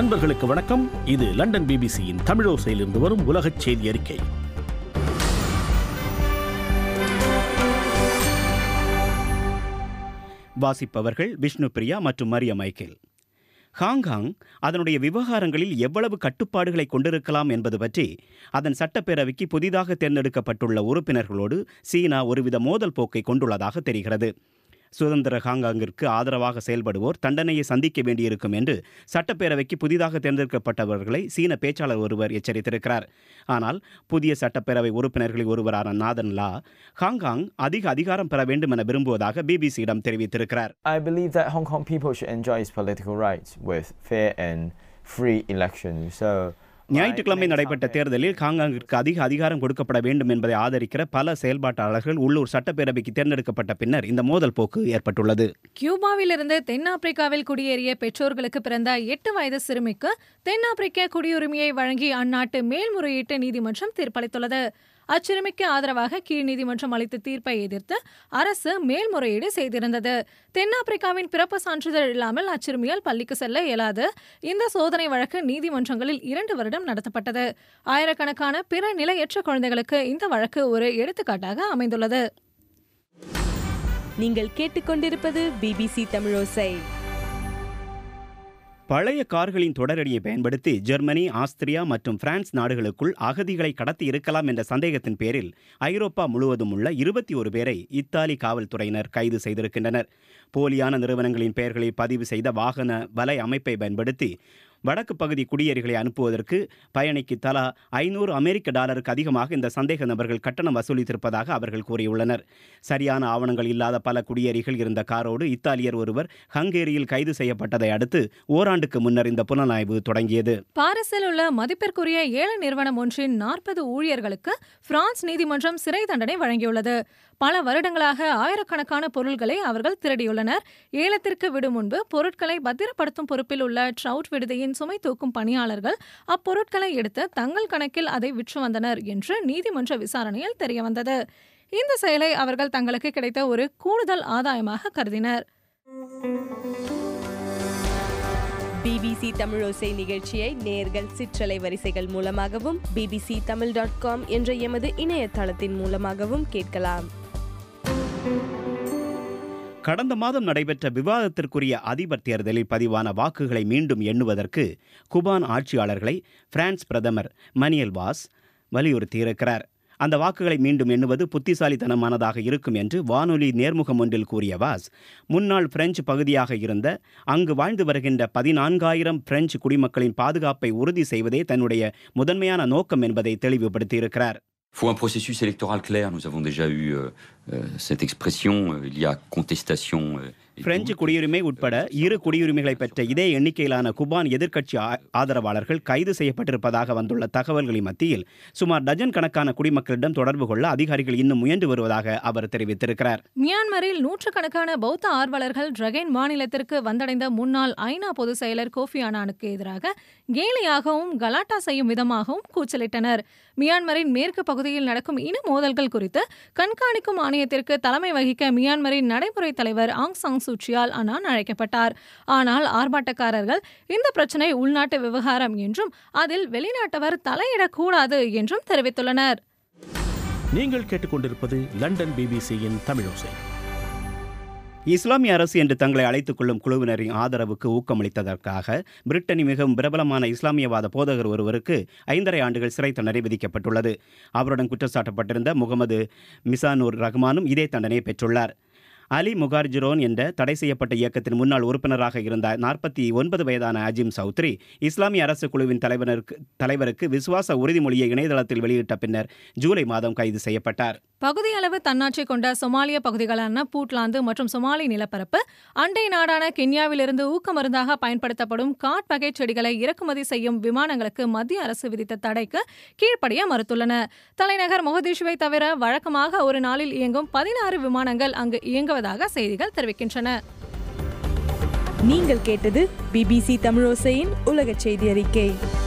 அன்பர்களுக்கு வணக்கம் இது லண்டன் பிபிசியின் தமிழோசையிலிருந்து வரும் உலகச் செய்தி அறிக்கை வாசிப்பவர்கள் விஷ்ணு பிரியா மற்றும் மரிய மைக்கேல் ஹாங்காங் அதனுடைய விவகாரங்களில் எவ்வளவு கட்டுப்பாடுகளை கொண்டிருக்கலாம் என்பது பற்றி அதன் சட்டப்பேரவைக்கு புதிதாக தேர்ந்தெடுக்கப்பட்டுள்ள உறுப்பினர்களோடு சீனா ஒருவித மோதல் போக்கை கொண்டுள்ளதாக தெரிகிறது சுதந்திர ஹாங்காங்கிற்கு ஆதரவாக செயல்படுவோர் தண்டனையை சந்திக்க வேண்டியிருக்கும் என்று சட்டப்பேரவைக்கு புதிதாக தேர்ந்தெடுக்கப்பட்டவர்களை சீன பேச்சாளர் ஒருவர் எச்சரித்திருக்கிறார் ஆனால் புதிய சட்டப்பேரவை உறுப்பினர்களில் ஒருவரான நாதன் லா ஹாங்காங் அதிக அதிகாரம் பெற வேண்டும் என விரும்புவதாக பிபிசியிடம் தெரிவித்திருக்கிறார் I believe that Hong Kong people should enjoy its political rights with fair and free elections. So ஞாயிற்றுக்கிழமை நடைபெற்ற தேர்தலில் ஹாங்காங்கிற்கு அதிக அதிகாரம் கொடுக்கப்பட வேண்டும் என்பதை ஆதரிக்கிற பல செயல்பாட்டாளர்கள் உள்ளூர் சட்டப்பேரவைக்கு தேர்ந்தெடுக்கப்பட்ட பின்னர் இந்த மோதல் போக்கு ஏற்பட்டுள்ளது கியூபாவிலிருந்து தென்னாப்பிரிக்காவில் குடியேறிய பெற்றோர்களுக்கு பிறந்த எட்டு வயது சிறுமிக்கு தென்னாப்பிரிக்க குடியுரிமையை வழங்கி அந்நாட்டு மேல்முறையீட்டு நீதிமன்றம் தீர்ப்பளித்துள்ளது அச்சிறுமிக்கு ஆதரவாக கீழ் நீதிமன்றம் அளித்த தீர்ப்பை எதிர்த்து அரசு மேல்முறையீடு செய்திருந்தது தென்னாப்பிரிக்காவின் பிறப்பு சான்றிதழ் இல்லாமல் அச்சிறுமியால் பள்ளிக்கு செல்ல இயலாது இந்த சோதனை வழக்கு நீதிமன்றங்களில் இரண்டு வருடம் நடத்தப்பட்டது ஆயிரக்கணக்கான பிற நிலையற்ற குழந்தைகளுக்கு இந்த வழக்கு ஒரு எடுத்துக்காட்டாக அமைந்துள்ளது நீங்கள் கேட்டுக்கொண்டிருப்பது பிபிசி தமிழோசை பழைய கார்களின் தொடரடியை பயன்படுத்தி ஜெர்மனி ஆஸ்திரியா மற்றும் பிரான்ஸ் நாடுகளுக்குள் அகதிகளை கடத்தி இருக்கலாம் என்ற சந்தேகத்தின் பேரில் ஐரோப்பா முழுவதும் உள்ள இருபத்தி ஒரு பேரை இத்தாலி காவல்துறையினர் கைது செய்திருக்கின்றனர் போலியான நிறுவனங்களின் பெயர்களை பதிவு செய்த வாகன வலை அமைப்பை பயன்படுத்தி வடக்கு பகுதி குடியேறிகளை அனுப்புவதற்கு பயணிக்கு தலா ஐநூறு அமெரிக்க டாலருக்கு அதிகமாக இந்த சந்தேக நபர்கள் கட்டணம் வசூலித்திருப்பதாக அவர்கள் கூறியுள்ளனர் சரியான ஆவணங்கள் இல்லாத பல குடியேறிகள் இருந்த காரோடு இத்தாலியர் ஒருவர் ஹங்கேரியில் கைது செய்யப்பட்டதை அடுத்து ஓராண்டுக்கு முன்னர் இந்த புலனாய்வு தொடங்கியது பாரிஸில் உள்ள மதிப்பிற்குரிய ஏழை நிறுவனம் ஒன்றின் நாற்பது ஊழியர்களுக்கு பிரான்ஸ் நீதிமன்றம் சிறை தண்டனை வழங்கியுள்ளது பல வருடங்களாக ஆயிரக்கணக்கான பொருட்களை அவர்கள் திருடியுள்ளனர் ஏலத்திற்கு விடும் முன்பு பொருட்களை பத்திரப்படுத்தும் பொறுப்பில் உள்ள ட்ரவுட் விடுதியின் சுமை தூக்கும் பணியாளர்கள் அப்பொருட்களை எடுத்து தங்கள் கணக்கில் அதை விற்று வந்தனர் என்று நீதிமன்ற விசாரணையில் தெரியவந்தது இந்த செயலை அவர்கள் தங்களுக்கு கிடைத்த ஒரு கூடுதல் ஆதாயமாக கருதினர் பிபிசி தமிழோசை நிகழ்ச்சியை நேர்கள் சிற்றலை வரிசைகள் மூலமாகவும் பிபிசி தமிழ் டாட் காம் என்ற எமது இணையதளத்தின் மூலமாகவும் கேட்கலாம் கடந்த மாதம் நடைபெற்ற விவாதத்திற்குரிய அதிபர் தேர்தலில் பதிவான வாக்குகளை மீண்டும் எண்ணுவதற்கு குபான் ஆட்சியாளர்களை பிரான்ஸ் பிரதமர் மனியல் வாஸ் வலியுறுத்தியிருக்கிறார் அந்த வாக்குகளை மீண்டும் எண்ணுவது புத்திசாலித்தனமானதாக இருக்கும் என்று வானொலி நேர்முகம் ஒன்றில் கூறிய வாஸ் முன்னாள் பிரெஞ்சு பகுதியாக இருந்த அங்கு வாழ்ந்து வருகின்ற பதினான்காயிரம் பிரெஞ்சு குடிமக்களின் பாதுகாப்பை உறுதி செய்வதே தன்னுடைய முதன்மையான நோக்கம் என்பதை தெளிவுபடுத்தியிருக்கிறார் Il faut un processus électoral clair. Nous avons déjà eu euh, euh, cette expression. Euh, il y a contestation. euh, et French doute. குடியுரிமை உட்பட இரு குடியுரிமைகளை பெற்ற இதே எண்ணிக்கையிலான குபான் எதிர்க்கட்சி ஆ- ஆதரவாளர்கள் கைது செய்யப்பட்டிருப்பதாக வந்துள்ள தகவல்களின் மத்தியில் சுமார் டஜன் கணக்கான குடிமக்களிடம் தொடர்பு கொள்ள அதிகாரிகள் இன்னும் முயன்று வருவதாக அவர் தெரிவித்திருக்கிறார் மியான்மரில் நூற்றுக்கணக்கான பௌத்த ஆர்வலர்கள் ட்ரகேன் மாநிலத்திற்கு வந்தடைந்த முன்னாள் ஐநா பொதுச் செயலர் கோஃபி அனானுக்கு எதிராக கேலியாகவும் கலாட்டா செய்யும் விதமாகவும் கூச்சலிட்டனர் மியான்மரின் மேற்கு பகுதியில் நடக்கும் இன மோதல்கள் குறித்து கண்காணிக்கும் ஆணையத்திற்கு தலைமை வகிக்க மியான்மரின் நடைமுறை தலைவர் ஆங் சாங் சூச்சியால் அனான் அழைக்கப்பட்டார் ஆனால் ஆர்ப்பாட்டக்காரர்கள் இந்த பிரச்சினை உள்நாட்டு விவகாரம் என்றும் அதில் வெளிநாட்டவர் தலையிடக்கூடாது என்றும் தெரிவித்துள்ளனர் நீங்கள் கேட்டுக்கொண்டிருப்பது லண்டன் பிபிசியின் தமிழோசை இஸ்லாமிய அரசு என்று தங்களை அழைத்துக் கொள்ளும் குழுவினரின் ஆதரவுக்கு ஊக்கமளித்ததற்காக பிரிட்டனின் மிகவும் பிரபலமான இஸ்லாமியவாத போதகர் ஒருவருக்கு ஐந்தரை ஆண்டுகள் சிறை தண்டனை விதிக்கப்பட்டுள்ளது அவருடன் குற்றச்சாட்டப்பட்டிருந்த முகமது மிசானூர் ரஹ்மானும் இதே தண்டனையை பெற்றுள்ளார் அலி முகார்ஜிரோன் என்ற தடை செய்யப்பட்ட இயக்கத்தின் முன்னாள் உறுப்பினராக இருந்த நாற்பத்தி ஒன்பது வயதான அஜிம் சௌத்ரி இஸ்லாமிய அரசு குழுவின் தலைவருக்கு தலைவருக்கு விசுவாச உறுதிமொழியை இணையதளத்தில் வெளியிட்ட பின்னர் ஜூலை மாதம் கைது செய்யப்பட்டார் பகுதியளவு தன்னாட்சி கொண்ட சொமாலிய பகுதிகளான பூட்லாந்து மற்றும் சொமாலி நிலப்பரப்பு அண்டை நாடான கென்யாவிலிருந்து ஊக்கமருந்தாக பயன்படுத்தப்படும் காட் வகை செடிகளை இறக்குமதி செய்யும் விமானங்களுக்கு மத்திய அரசு விதித்த தடைக்கு கீழ்ப்படிய மறுத்துள்ளன தலைநகர் மொகதீஷுவை தவிர வழக்கமாக ஒரு நாளில் இயங்கும் பதினாறு விமானங்கள் அங்கு இயங்குவதாக செய்திகள் தெரிவிக்கின்றன நீங்கள் கேட்டது பிபிசி தமிழோசையின் உலகச் செய்தி அறிக்கை